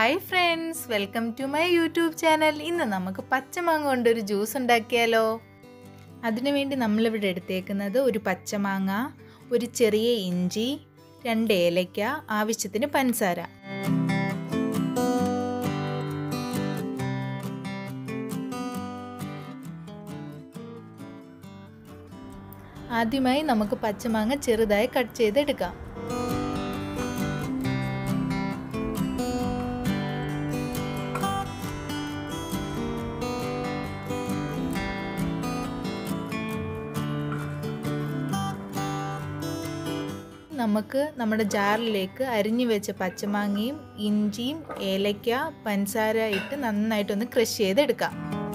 hi friends welcome to my YouTube channel ഇന്ന് നമുക്ക് പച്ചമാങ്ങ കൊണ്ടൊരു ജ്യൂസ് ഉണ്ടാക്കിയാലോ അതിനുവേണ്ടി നമ്മളിവിടെ എടുത്തേക്കുന്നത് ഒരു പച്ചമാങ്ങ ഒരു ചെറിയ ഇഞ്ചി രണ്ട് ഏലയ്ക്ക ആവശ്യത്തിന് പഞ്ചസാര ആദ്യമായി നമുക്ക് പച്ചമാങ്ങ ചെറുതായി കട്ട് ചെയ്തെടുക്കാം നമുക്ക് നമ്മുടെ ജാറിലേക്ക് അരിഞ്ഞു വെച്ച പച്ചമാങ്ങയും ഇഞ്ചിയും ഏലയ്ക്ക പഞ്ചസാര ഇട്ട് നന്നായിട്ടൊന്ന് ക്രഷ് ചെയ്തെടുക്കാം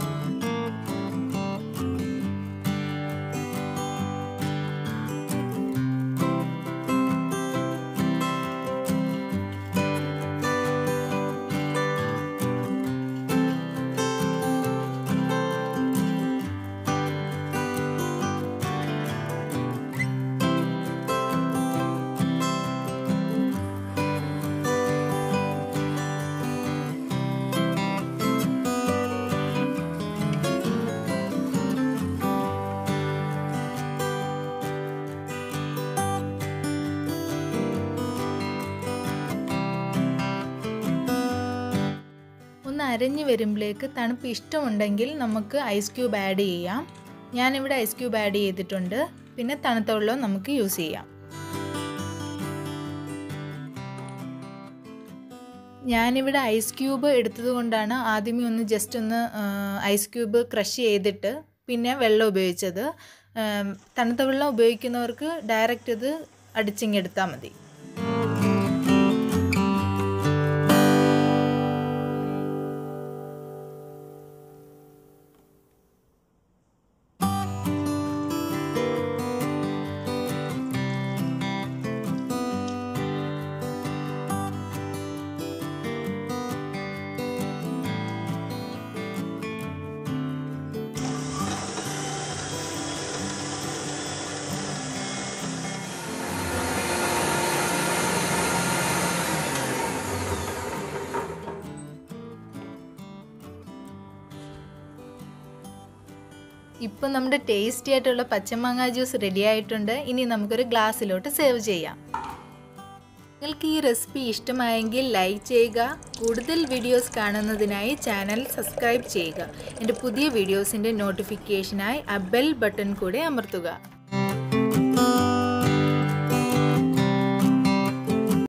ഒന്ന് അരഞ്ഞു വരുമ്പോഴേക്ക് തണുപ്പ് ഇഷ്ടമുണ്ടെങ്കിൽ നമുക്ക് ഐസ് ക്യൂബ് ആഡ് ചെയ്യാം ഞാനിവിടെ ഐസ് ക്യൂബ് ആഡ് ചെയ്തിട്ടുണ്ട് പിന്നെ തണുത്ത വെള്ളം നമുക്ക് യൂസ് ചെയ്യാം ഞാനിവിടെ ഐസ് ക്യൂബ് എടുത്തത് കൊണ്ടാണ് ആദ്യമേ ഒന്ന് ജസ്റ്റ് ഒന്ന് ഐസ് ക്യൂബ് ക്രഷ് ചെയ്തിട്ട് പിന്നെ വെള്ളം ഉപയോഗിച്ചത് തണുത്ത വെള്ളം ഉപയോഗിക്കുന്നവർക്ക് ഡയറക്റ്റ് ഇത് അടിച്ചിങ്ങെടുത്താൽ മതി ഇപ്പം നമ്മുടെ ടേസ്റ്റി ആയിട്ടുള്ള പച്ചമാങ്ങ ജ്യൂസ് റെഡി ആയിട്ടുണ്ട് ഇനി നമുക്കൊരു ഗ്ലാസ്സിലോട്ട് സേവ് ചെയ്യാം നിങ്ങൾക്ക് ഈ റെസിപ്പി ഇഷ്ടമായെങ്കിൽ ലൈക്ക് ചെയ്യുക കൂടുതൽ വീഡിയോസ് കാണുന്നതിനായി ചാനൽ സബ്സ്ക്രൈബ് ചെയ്യുക എൻ്റെ പുതിയ വീഡിയോസിൻ്റെ നോട്ടിഫിക്കേഷനായി ആ ബെൽ ബട്ടൺ കൂടെ അമർത്തുക